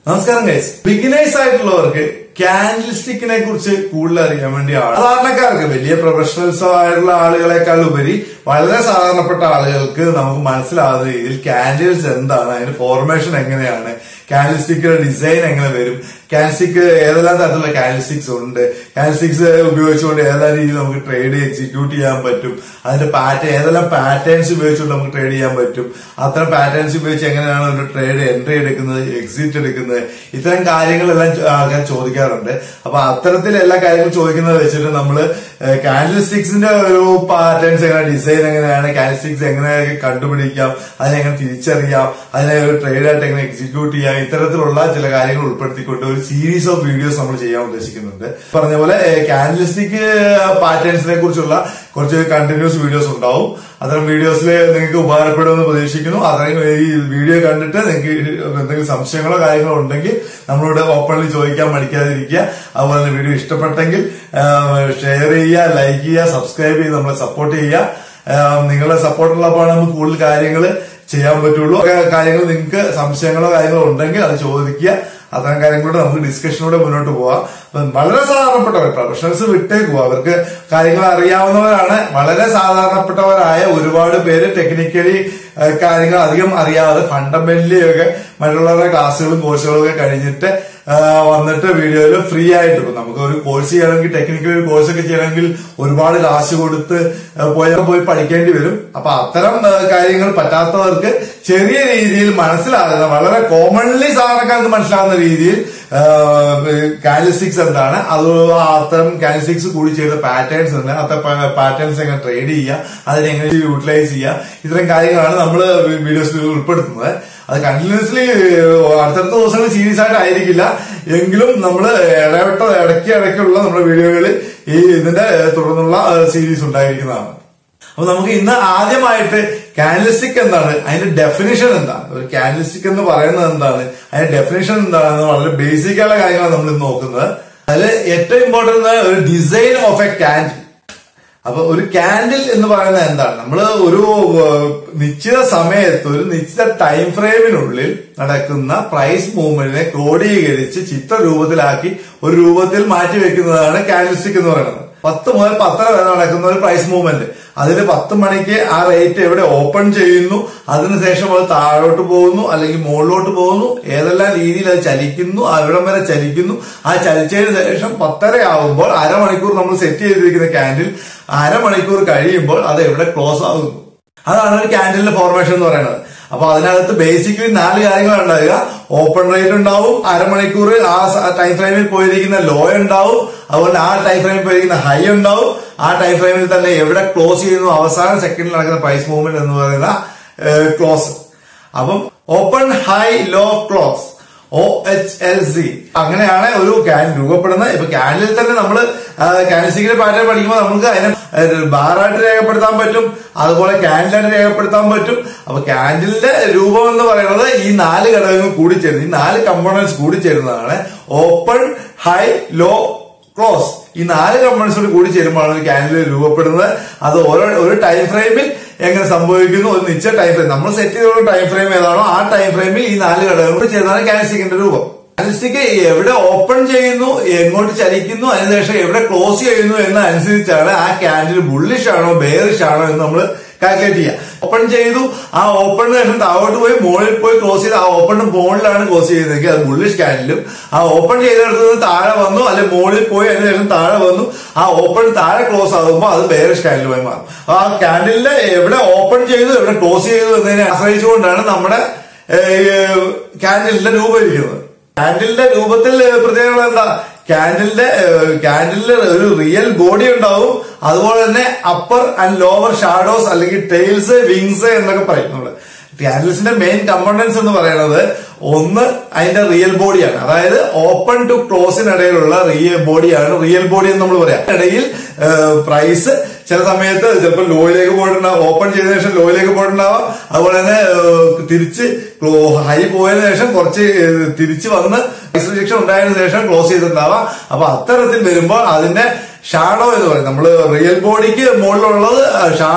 നമസ്കാരം guys beginners ആയിട്ടുള്ളവർക്ക് candle സ്റ്റിക്കിനെ കുറിച്ച് കൂടുതൽ അറിയാൻ വേണ്ടിയാണ് സാധാരണക്കാർക്ക് വലിയ പ്രൊഫഷണൽസ് ആയിട്ടുള്ള ആളുകളെക്കാൾ ഉപരി വളരെ സാധാരണപ്പെട്ട ആളുകൾക്ക് നമുക്ക് മനസ്സിലാവുന്ന രീതിയിൽ ക്യാൻഡിൽസ് എന്താണ് അതിന്റെ ഫോർമേഷൻ എങ്ങനെയാണ് ക്യാൻഡിൽ സ്റ്റിക്കിന്റെ ഡിസൈൻ എങ്ങനെ വരും ക്യാൻഡിൽ സ്റ്റിക്ക് ഏതെല്ലാം തരത്തിലുള്ള ക്യാൻഡിൽ സ്റ്റിക്സ് ഉണ്ട് ക്യാൻഡിൽ സ്റ്റിക്സ് ഉപയോഗിച്ചുകൊണ്ട് ഏതെല്ലാം രീതിയിൽ നമുക്ക് ട്രേഡ് എക്സിക്യൂട്ട് ചെയ്യാൻ പറ്റും അതിന്റെ പാറ്റേൺ ഏതെല്ലാം പാറ്റേൺസ് ഉപയോഗിച്ചുകൊണ്ട് നമുക്ക് ട്രേഡ് ചെയ്യാൻ പറ്റും അത്തരം പാറ്റേൺസ് ഉപയോഗിച്ച് എങ്ങനെയാണ് ഒരു ട്രേഡ് എൻട്രി എടുക്കുന്നത് എക്സിറ്റ് എടുക്കുന്നത് ഇത്തരം കാര്യങ്ങളെല്ലാം ചോ- ആൾക്കാർ ചോദിക്കാറുണ്ട് അപ്പൊ അത്തരത്തിൽ എല്ലാ കാര്യങ്ങളും ചോദിക്കുന്നത് വെച്ചിട്ട് നമ്മള് കാൻഡിൽ സ്റ്റിക്സിന്റെ ഒരു പാറ്റേൺസ് എങ്ങനെ ഡിസൈൻ എങ്ങനെയാണ് കാൻഡിൽ സ്റ്റിക്സ് എങ്ങനെ കണ്ടുപിടിക്കാം അതിനെങ്ങനെ തിരിച്ചറിയാം അതിനെ ഒരു ട്രേഡ് ആയിട്ട് എങ്ങനെ എക്സിക്യൂട്ട് ചെയ്യാം ഇത്തരത്തിലുള്ള ചില കാര്യങ്ങൾ ഉൾപ്പെടുത്തിക്കൊണ്ട് ഒരു സീരീസ് ഓഫ് വീഡിയോസ് നമ്മൾ ചെയ്യാൻ ഉദ്ദേശിക്കുന്നുണ്ട് പറഞ്ഞ പോലെ കാൻഡിൽ സ്റ്റിക്ക് പാറ്റേൺസിനെ കുറിച്ചുള്ള കുറച്ച് കണ്ടിന്യൂസ് വീഡിയോസ് ഉണ്ടാവും അത്തരം വീഡിയോസിൽ നിങ്ങൾക്ക് ഉപകാരപ്പെടുമെന്ന് പ്രതീക്ഷിക്കുന്നു അത്രയും ഈ വീഡിയോ കണ്ടിട്ട് നിങ്ങൾക്ക് എന്തെങ്കിലും സംശയങ്ങളോ കാര്യങ്ങളോ ഉണ്ടെങ്കിൽ നമ്മളോട് ഓപ്പൺലി ചോദിക്കാൻ മടിക്കാതിരിക്കുക അതുപോലെ തന്നെ വീഡിയോ ഇഷ്ടപ്പെട്ടെങ്കിൽ ഷെയർ ചെയ്യുക ലൈക്ക് ചെയ്യുക സബ്സ്ക്രൈബ് ചെയ്ത് നമ്മളെ സപ്പോർട്ട് ചെയ്യുക ആഹ് നിങ്ങളുടെ സപ്പോർട്ടുള്ളപ്പോഴാണ് നമുക്ക് കൂടുതൽ കാര്യങ്ങൾ ചെയ്യാൻ പറ്റുള്ളൂ ഒക്കെ കാര്യങ്ങൾ നിങ്ങൾക്ക് സംശയങ്ങളോ കാര്യങ്ങളോ ഉണ്ടെങ്കിൽ അത് ചോദിക്കുക അത്തരം കാര്യങ്ങളോട് നമുക്ക് ഡിസ്കഷനോടെ മുന്നോട്ട് പോവാം അപ്പം വളരെ സാധാരണപ്പെട്ടവർ പ്രൊഫഷണൽസ് വിട്ടേക്കുക അവർക്ക് കാര്യങ്ങൾ അറിയാവുന്നവരാണ് വളരെ സാധാരണപ്പെട്ടവരായ ഒരുപാട് പേര് ടെക്നിക്കലി കാര്യങ്ങൾ അധികം അറിയാതെ ഫണ്ടമെന്റലി ഒക്കെ മറ്റുള്ളവരുടെ ക്ലാസ്സുകളും കോഴ്സുകളും ഒക്കെ കഴിഞ്ഞിട്ട് ആ, വന്നിട്ട് വീഡിയോയിൽ ഫ്രീ ആയിട്ട് ഇപ്പൊ നമുക്ക് ഒരു കോഴ്സ് ചെയ്യണമെങ്കിൽ ടെക്നിക്കൽ ഒരു കോഴ്സ് ഒക്കെ ചെയ്യണമെങ്കിൽ ഒരുപാട് കാശ് കൊടുത്ത് ആ, പോയി പോയി പഠിക്കേണ്ടി വരും അപ്പൊ അത്തരം ആ, കാര്യങ്ങൾ പറ്റാത്തവർക്ക് ചെറിയ രീതിയിൽ മനസ്സിലാകുന്ന വളരെ കോമൺലി സാധാരണക്കാർക്ക് മനസ്സിലാകുന്ന രീതിയിൽ കാലിസ്റ്റിക്സ് എന്താണ് അത് അത്തരം കാലിസ്റ്റിക്സ് കൂടി ചെയ്ത പാറ്റേൺസ് ഉണ്ട് അത്തരം പാറ്റേൺസ് എങ്ങനെ ട്രേഡ് ചെയ്യുക അതിനെ എങ്ങനെ യൂട്ടിലൈസ് ചെയ്യുക ഇത്തരം കാര്യങ്ങളാണ് നമ്മൾ വീഡിയോസിൽ ഉൾപ്പെടുത്തുന്നത് അത് കണ്ടിന്യൂസ്ലി അടുത്തടുത്ത ദിവസങ്ങൾ സീരീസ് ആയിട്ട് ആയിരിക്കില്ല എങ്കിലും നമ്മൾ ഇടവിട്ട ഇടയ്ക്ക് ഇടയ്ക്കുള്ള നമ്മുടെ വീഡിയോകളിൽ ഈ ഇതിന്റെ തുടർന്നുള്ള സീരീസ് ഉണ്ടായിരിക്കുന്നതാണ് അപ്പൊ നമുക്ക് ഇന്ന് ആദ്യമായിട്ട് കാനലിസ്റ്റിക് എന്താണ് അതിന്റെ ഡെഫിനിഷൻ എന്താണ് ഒരു കാനലിസ്റ്റിക് എന്ന് പറയുന്നത് എന്താണ് അതിന്റെ ഡെഫിനിഷൻ എന്താണെന്ന് വളരെ ബേസിക് ആയുള്ള കാര്യങ്ങളാണ് നമ്മൾ ഇന്ന് നോക്കുന്നത് അതിൽ ഏറ്റവും ഇമ്പോർട്ടന്റ് ഒരു ഡിസൈൻ ഓഫ് എ കാൻഡിൽ അപ്പൊ ഒരു കാൻഡിൽ എന്ന് പറയുന്നത് എന്താണ് നമ്മൾ ഒരു ഏഹ്, നിശ്ചിത സമയത്ത് ഒരു നിശ്ചിത ടൈം ഫ്രെയിമിനുള്ളിൽ നടക്കുന്ന പ്രൈസ് മൂവ്മെന്റിനെ ക്രോഡീകരിച്ച് ചിത്ര രൂപത്തിലാക്കി ഒരു രൂപത്തിൽ മാറ്റി വെക്കുന്നതാണ് കാൻഡിൽസ്റ്റിക് എന്ന് പറയുന്നത് പത്ത് മുതൽ പത്തര വരെ നടക്കുന്ന ഒരു പ്രൈസ് മൂവ്മെന്റ് അതിൽ പത്ത് മണിക്ക് ആ റേറ്റ് എവിടെ ഓപ്പൺ ചെയ്യുന്നു അതിനുശേഷം അത് താഴോട്ട് പോകുന്നു അല്ലെങ്കിൽ മുകളിലോട്ട് പോകുന്നു ഏതെല്ലാം രീതിയിൽ അത് ചലിക്കുന്നു അവിടം വരെ ചലിക്കുന്നു ആ ചലിച്ചതിന് ശേഷം പത്തര ആവുമ്പോൾ അരമണിക്കൂർ നമ്മൾ സെറ്റ് ചെയ്തിരിക്കുന്ന ക്യാൻഡിൽ അരമണിക്കൂർ കഴിയുമ്പോൾ അത് എവിടെ ക്ലോസ് ആകുന്നു അതാണ് ഒരു ക്യാൻഡിലിന്റെ ഫോർമേഷൻ എന്ന് പറയുന്നത് അപ്പൊ അതിനകത്ത് ബേസിക്കലി നാല് കാര്യങ്ങൾ ഉണ്ടാവുക ഓപ്പൺ റേറ്റ് ഉണ്ടാവും അരമണിക്കൂർ ആ ടൈം ഫ്രെയിമിൽ പോയിരിക്കുന്ന ലോ ഉണ്ടാവും അതുപോലെ ആ ടൈം ഫ്രെയിമിൽ പോയിരിക്കുന്ന ഹൈ ഉണ്ടാവും ആ ടൈം ഫ്രെയിമിൽ തന്നെ എവിടെ ക്ലോസ് ചെയ്യുന്നു അവസാന സെക്കൻഡിൽ നടക്കുന്ന പ്രൈസ് മൂവ്മെന്റ് എന്ന് പറയുന്ന ക്ലോസ് അപ്പം open high low close O H L C അങ്ങനെയാണ് ഒരു ക്യാൻ രൂപപ്പെടുന്നത് ഇപ്പൊ ക്യാനിൽ തന്നെ നമ്മൾ ക്യാൻസിക്കിന്റെ പാറ്റേൺ പഠിക്കുമ്പോൾ നമുക്ക് അതിനെ ബാറായിട്ട് രേഖപ്പെടുത്താൻ പറ്റും അതുപോലെ ക്യാൻഡിലായിട്ട് രേഖപ്പെടുത്താൻ പറ്റും അപ്പൊ ക്യാൻഡിലിന്റെ രൂപം എന്ന് പറയുന്നത് ഈ നാല് ഘടകങ്ങൾ കൂടിച്ചേരുന്നത് ഈ നാല് കമ്പോണൻസ് കൂടിച്ചേരുന്നതാണ് ഓപ്പൺ ഹൈ ലോ ക്ലോസ് ഈ നാല് കമ്പോണൻസോട് കൂടി ചേരുമ്പോഴാണ് ഒരു ക്യാൻഡിൽ രൂപപ്പെടുന്നത് അത് ഓരോ ഒരു ടൈം ഫ്രെയിമിൽ എങ്ങനെ സംഭവിക്കുന്നു ഒരു നിശ്ചയ ടൈം ഫ്രെയിം നമ്മൾ സെറ്റ് ചെയ്ത ടൈം ഫ്രെയിം ഏതാണോ ആ ടൈം ഫ്രെയിമിൽ ഈ നാല് ഘടകങ്ങൾ കൂടി ചേർന്നാണ് ക്യാൻഡിൽസ്റ്റിക്കിന്റെ രൂപം ക്യാൻഡിൽസ്റ്റിക്ക് എവിടെ ഓപ്പൺ ചെയ്യുന്നു എങ്ങോട്ട് ചലിക്കുന്നു അതിനുശേഷം എവിടെ ക്ലോസ് ചെയ്യുന്നു എന്നനുസരിച്ചാണ് ആ ക്യാൻഡിൽ ബുള്ളിഷ് ആണോ ബെയറിഷ് ആണോ എന്ന് നമ്മൾ കാൽക്കുലേറ്റ് ചെയ്യുക ഓപ്പൺ ചെയ്തു ആ ഓപ്പണിന് ശേഷം താഴോട്ട് പോയി മുകളിൽ പോയി ക്ലോസ് ചെയ്ത് ആ ഓപ്പണിന് മുകളിലാണ് ക്ലോസ് ചെയ്യുന്നതെങ്കിൽ അത് ബുള്ളിഷ് ക്യാൻഡിലും ആ ഓപ്പൺ ചെയ്തെടുത്ത് നിന്ന് താഴെ വന്നു അല്ലെ മുകളിൽ പോയി അതിന് ശേഷം താഴെ വന്നു ആ ഓപ്പൺ താഴെ ക്ലോസ് ആകുമ്പോൾ അത് ബെയറിഷ് ക്യാൻഡിലുമായി മാറും ആ ക്യാൻഡിലിന്റെ എവിടെ ഓപ്പൺ ചെയ്തു എവിടെ ക്ലോസ് ചെയ്തു എന്നതിനെ ആശ്രയിച്ചുകൊണ്ടാണ് നമ്മുടെ ക്യാൻഡിലിന്റെ രൂപം ഇരിക്കുന്നത് കാൻഡിലിന്റെ രൂപത്തിൽ പ്രത്യേകത എന്താ കാൻഡിലിന്റെ കാൻഡിലിന്റെ ഒരു റിയൽ ബോഡി ഉണ്ടാവും അതുപോലെ തന്നെ അപ്പർ ആൻഡ് ലോവർ ഷാഡോസ് അല്ലെങ്കിൽ ടെയിൽസ് വിങ്സ് എന്നൊക്കെ പറയും നമ്മള് കാൻഡിൽസിന്റെ മെയിൻ കമ്പോണൻസ് എന്ന് പറയുന്നത് ഒന്ന് അതിന്റെ റിയൽ ബോഡിയാണ് അതായത് ഓപ്പൺ ടു ക്ലോസിനിടയിലുള്ള റിയൽ ബോഡിയാണ് റിയൽ ബോഡി എന്ന് നമ്മൾ പറയാം ഇടയിൽ പ്രൈസ് ചില സമയത്ത് ചിലപ്പോൾ ലോയിലേക്ക് പോയിട്ടുണ്ടാവും ഓപ്പൺ ചെയ്തതിനു ശേഷം ലോയിലേക്ക് പോയിട്ടുണ്ടാവാം അതുപോലെ തന്നെ ഏഹ്, തിരിച്ച് ഹൈ പോയതിനു ശേഷം കുറച്ച് ഏഹ്, തിരിച്ച് വന്ന് പ്രൈസ് റിജക്ഷൻ ഉണ്ടായതിനു ശേഷം ക്ലോസ് ചെയ്തിട്ടുണ്ടാവാം അപ്പൊ അത്തരത്തിൽ വരുമ്പോൾ അതിന്റെ ഷാഡോ എന്ന് പറയും നമ്മൾ റിയൽ ബോഡിക്ക് മുകളിലുള്ളത് ഷാഡോ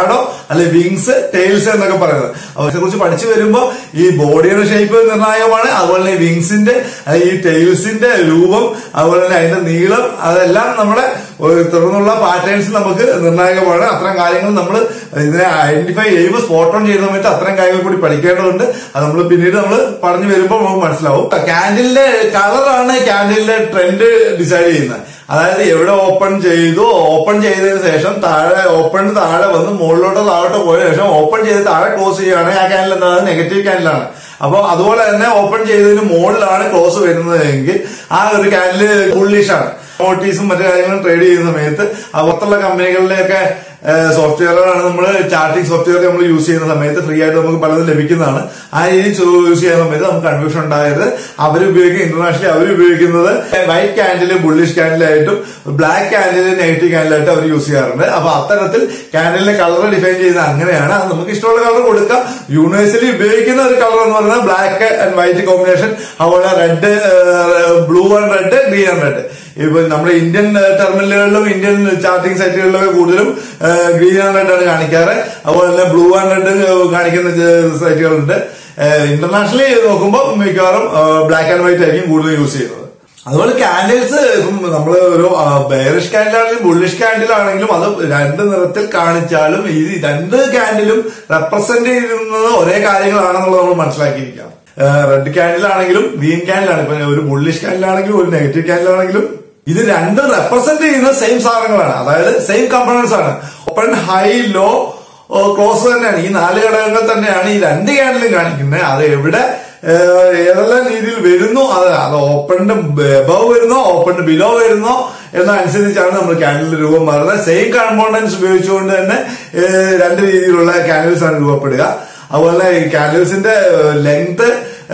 അല്ലെ വിങ്സ് ടെയിൽസ് എന്നൊക്കെ പറയുന്നത് അവരെ കുറിച്ച് പഠിച്ചു വരുമ്പോൾ ഈ ബോഡിയുടെ ഷേപ്പ് നിർണായകമാണ് അതുപോലെ തന്നെ വിങ്സിന്റെ ഈ ടെയിൽസിന്റെ രൂപം അതുപോലെ തന്നെ അതിന്റെ നീളം അതെല്ലാം നമ്മുടെ ഒരു തുടർന്നുള്ള പാറ്റേൺസ് നമുക്ക് നിർണായകമാണ് അത്തരം കാര്യങ്ങൾ നമ്മൾ ഇതിനെ ഐഡന്റിഫൈ ചെയ്യുമ്പോൾ സ്പോട്ട് ഓൺ ചെയ്യുന്ന സമയത്ത് അത്തരം കാര്യങ്ങൾ കൂടി പഠിക്കേണ്ടതുണ്ട് അത് നമ്മൾ പിന്നീട് നമ്മൾ പറഞ്ഞു വരുമ്പോൾ നമുക്ക് മനസ്സിലാവും കാൻഡിലിന്റെ കളറാണ് കാൻഡിലിന്റെ ട്രെൻഡ് ഡിസൈഡ് ചെയ്യുന്നത് അതായത് എവിടെ ഓപ്പൺ ചെയ്തു ഓപ്പൺ ചെയ്തതിന് ശേഷം താഴെ ഓപ്പൺ താഴെ വന്ന് മുകളിലോട്ടോ താഴോട്ടോ പോയ ശേഷം ഓപ്പൺ ചെയ്ത് താഴെ ക്ലോസ് ചെയ്യുകയാണെങ്കിൽ ആ ക്യാൻഡിൽ എന്താ നെഗറ്റീവ് ക്യാൻഡിലാണ് അപ്പോൾ അതുപോലെ തന്നെ ഓപ്പൺ ചെയ്തതിന് മുകളിലാണ് ക്ലോസ് വരുന്നത് എങ്കിൽ ആ ഒരു ക്യാൻഡിൽ ബുള്ളിഷാണ് നോട്ടീസും മറ്റു കാര്യങ്ങളും ട്രേഡ് ചെയ്യുന്ന സമയത്ത് പുറത്തുള്ള കമ്പനികളിലെയൊക്കെ സോഫ്റ്റ്വെയറുകളാണ് നമ്മൾ ചാർട്ടിംഗ് സോഫ്റ്റ്വെയർ നമ്മൾ യൂസ് ചെയ്യുന്ന സമയത്ത് ഫ്രീ ആയിട്ട് നമുക്ക് പലതും ലഭിക്കുന്നതാണ് ആ രീതി യൂസ് ചെയ്യുന്ന സമയത്ത് നമുക്ക് കൺഫ്യൂഷൻ ഉണ്ടായത് അവർ ഉപയോഗിക്കുന്ന ഇന്റർനാഷണലി അവർ ഉപയോഗിക്കുന്നത് വൈറ്റ് ക്യാൻഡിൽ ബുള്ളിഷ് ക്യാൻഡിലായിട്ടും ബ്ലാക്ക് ക്യാൻഡിൽ നെഗറ്റീവ് ക്യാൻഡിലായിട്ട് അവർ യൂസ് ചെയ്യാറുണ്ട് അപ്പൊ അത്തരത്തിൽ ക്യാൻഡിലിന്റെ കളർ ഡിഫൈൻ ചെയ്യുന്നത് അങ്ങനെയാണ് അത് നമുക്ക് ഇഷ്ടമുള്ള കളർ കൊടുക്കാം യൂണിവേഴ്സലി ഉപയോഗിക്കുന്ന ഒരു കളർ എന്ന് പറയുന്നത് ബ്ലാക്ക് ആൻഡ് വൈറ്റ് കോമ്പിനേഷൻ അതുപോലെ red blue and red green and red ഇപ്പൊ നമ്മുടെ ഇന്ത്യൻ ടെർമിനലുകളിലും ഇന്ത്യൻ ചാർട്ടിംഗ് സൈറ്റുകളിലൊക്കെ കൂടുതലും ഗ്രീൻ ആൻഡ് റെഡ് ആണ് കാണിക്കാറ് അതുപോലെ തന്നെ ബ്ലൂ ആൻഡ് റെഡ് കാണിക്കുന്ന സൈറ്റുകളുണ്ട് ഇന്റർനാഷണലി നോക്കുമ്പോൾ മിക്കവാറും ബ്ലാക്ക് ആൻഡ് വൈറ്റ് ആയിരിക്കും കൂടുതൽ യൂസ് ചെയ്യുന്നത് അതുപോലെ കാൻഡിൽസ് ഇപ്പം നമ്മൾ ഒരു ബെയറിഷ് കാൻഡിലാണെങ്കിലും ബുള്ളിഷ് കാൻഡിലാണെങ്കിലും അത് രണ്ട് നിറത്തിൽ കാണിച്ചാലും ഈ രണ്ട് കാൻഡിലും റെപ്രസെന്റ് ചെയ്യുന്നത് ഒരേ കാര്യങ്ങളാണെന്നുള്ളത് നമ്മൾ മനസ്സിലാക്കിയിരിക്കാം റെഡ് ക്യാൻഡിലാണെങ്കിലും ഗ്രീൻ ക്യാൻഡിലാണ് ഇപ്പൊ ഒരു ബുള്ളിഷ് ക്യാൻഡിലാണെങ്കിലും ഒരു നെഗറ്റീവ് ക്യാൻഡിലാണെങ്കിലും ഇത് രണ്ടും റെപ്രസെന്റ് ചെയ്യുന്ന സെയിം സാധനങ്ങളാണ് അതായത് സെയിം കമ്പോണൻസ് ആണ് ഓപ്പൺ ഹൈ ലോ ക്ലോസ് തന്നെയാണ് ഈ നാല് ഘടകങ്ങൾ തന്നെയാണ് ഈ രണ്ട് ക്യാൻഡിലും കാണിക്കുന്നത് അത് എവിടെ ഏതെല്ലാം രീതിയിൽ വരുന്നു അത് അത് ഓപ്പണിന്റെ എബവ് വരുന്നോ ഓപ്പണിന്റെ ബിലോ വരുന്നോ എന്നനുസരിച്ചാണ് നമ്മൾ ക്യാൻഡിലിന്റെ രൂപം മാറുന്നത് സെയിം കമ്പോണൻസ് ഉപയോഗിച്ചുകൊണ്ട് തന്നെ രണ്ട് രീതിയിലുള്ള ക്യാൻഡിൽസ് ആണ് രൂപപ്പെടുക അതുപോലെ ഈ കാൻഡിൽസിന്റെ ലെങ്ത്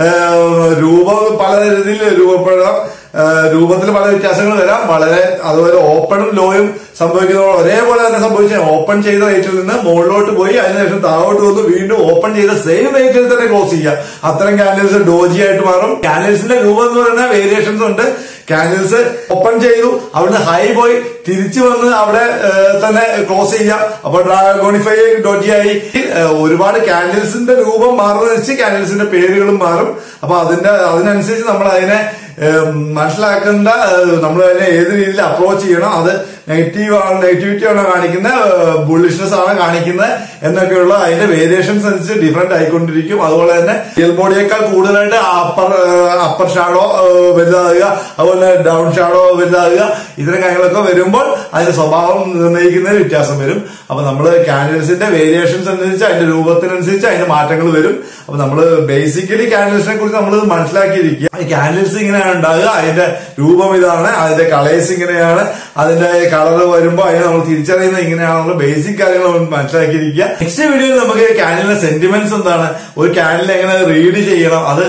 രൂപം പല രീതിയിൽ രൂപപ്പെടാം രൂപത്തിൽ പല വ്യത്യാസങ്ങൾ വരാം വളരെ അതുപോലെ ഓപ്പണും ലോയും സംഭവിക്കുന്ന ഒരേപോലെ തന്നെ സംഭവിച്ച ഓപ്പൺ ചെയ്ത റേറ്റിൽ നിന്ന് മുകളിലോട്ട് പോയി അതിനുശേഷം താഴോട്ട് വന്ന് വീണ്ടും ഓപ്പൺ ചെയ്ത സെയിം റേറ്റിൽ തന്നെ ക്ലോസ് ചെയ്യുക അത്തരം കാൻഡിൽസ് ഡോജി ആയിട്ട് മാറും കാൻഡിൽസിന്റെ രൂപം എന്ന് പറയുന്ന വേരിയേഷൻസ് ഉണ്ട് കാൻഡിൽസ് ഓപ്പൺ ചെയ്തു അവിടുന്ന് ഹൈ പോയി തിരിച്ചു വന്ന് അവിടെ തന്നെ ക്ലോസ് ചെയ്യാം അപ്പൊ ഡ്രാഗോണിഫൈ ഡോജി ആയി ഒരുപാട് കാൻഡിൽസിന്റെ രൂപം മാറുന്നതനുസരിച്ച് കാൻഡിൽസിന്റെ പേരുകളും മാറും അപ്പൊ അതിന്റെ അതിനനുസരിച്ച് നമ്മൾ അതിനെ മനസ്സിലാക്കേണ്ട നമ്മൾ അതിനെ ഏത് രീതിയിൽ അപ്രോച്ച് ചെയ്യണം അത് നെഗറ്റീവ് ആണ് നെഗറ്റിവിറ്റി ആണോ കാണിക്കുന്നത് ബുള്ളിഷ്നെസ് ആണ് കാണിക്കുന്നത് എന്നൊക്കെയുള്ള അതിന്റെ വേരിയേഷൻസ് അനുസരിച്ച് ഡിഫറെന്റ് ആയിക്കൊണ്ടിരിക്കും അതുപോലെ തന്നെ റിയൽ ബോഡിയേക്കാൾ കൂടുതലായിട്ട് അപ്പർ അപ്പർ ഷാഡോ വലുതാകുക അതുപോലെ ഡൗൺ ഷാഡോ വലുതാകുക ഇത്തരം കാര്യങ്ങളൊക്കെ വരുമ്പോൾ അതിന്റെ സ്വഭാവം നിർണ്ണയിക്കുന്നതിൽ വ്യത്യാസം വരും അപ്പൊ നമ്മൾ കാൻഡിൽസിന്റെ വേരിയേഷൻസ് അനുസരിച്ച് അതിന്റെ രൂപത്തിനനുസരിച്ച് അതിന്റെ മാറ്റങ്ങൾ വരും അപ്പൊ നമ്മൾ ബേസിക്കലി കാൻഡിൽസിനെ കുറിച്ച് നമ്മൾ മനസ്സിലാക്കിയിരിക്കുക കാൻഡിൽസ് ഇങ്ങനെയാണ് ഉണ്ടാകുക അതിന്റെ രൂപം ഇതാണ് അതിന്റെ കളേഴ്സ് ഇങ്ങനെയാണ് അതിന്റെ കളർ വരുമ്പോൾ അതിനെ നമ്മൾ തിരിച്ചറിയുന്നത് ഇങ്ങനെയാണെന്നുള്ള ബേസിക് കാര്യങ്ങൾ നമ്മൾ മനസ്സിലാക്കിയിരിക്കുക നെക്സ്റ്റ് വീഡിയോയിൽ നമുക്ക് കാൻഡിലിന്റെ സെന്റിമെന്റ്സ് എന്താണ് ഒരു കാൻഡിൽ എങ്ങനെ റീഡ് ചെയ്യണം അത്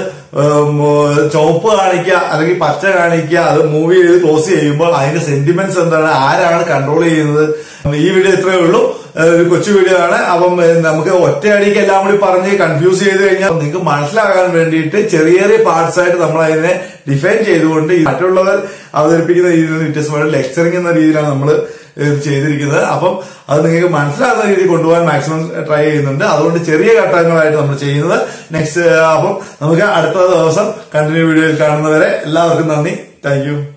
ചുവപ്പ് കാണിക്കുക അല്ലെങ്കിൽ പച്ച കാണിക്കുക അത് മൂവ് ചെയ്ത് ക്ലോസ് ചെയ്യുമ്പോൾ അതിന്റെ സെന്റിമെന്റ്സ് എന്താണ് ആരാണ് കൺട്രോൾ ചെയ്യുന്നത് ഈ വീഡിയോ ഇത്രയേ ഉള്ളൂ ഒരു കൊച്ചു വീഡിയോ ആണ് അപ്പം നമുക്ക് ഒറ്റയടിക്ക് എല്ലാം കൂടി പറഞ്ഞ് കൺഫ്യൂസ് ചെയ്ത് കഴിഞ്ഞാൽ നിങ്ങൾക്ക് മനസ്സിലാകാൻ വേണ്ടിയിട്ട് ചെറിയ ചെറിയ പാർട്സ് ആയിട്ട് നമ്മൾ അതിനെ ഡിഫൈൻ ചെയ്തുകൊണ്ട് മറ്റുള്ളവർ അവതരിപ്പിക്കുന്ന രീതിയിൽ വ്യത്യസ്തമായിട്ട് ലെക്ചറിങ് എന്ന രീതിയിലാണ് നമ്മൾ ചെയ്തിരിക്കുന്നത് അപ്പം അത് നിങ്ങൾക്ക് മനസ്സിലാകുന്ന രീതിയിൽ കൊണ്ടുപോകാൻ മാക്സിമം ട്രൈ ചെയ്യുന്നുണ്ട് അതുകൊണ്ട് ചെറിയ ഘട്ടങ്ങളായിട്ട് നമ്മൾ ചെയ്യുന്നത് നെക്സ്റ്റ് അപ്പം നമുക്ക് അടുത്ത ദിവസം കണ്ടിന്യൂ വീഡിയോയിൽ കാണുന്നവരെ എല്ലാവർക്കും നന്ദി താങ്ക്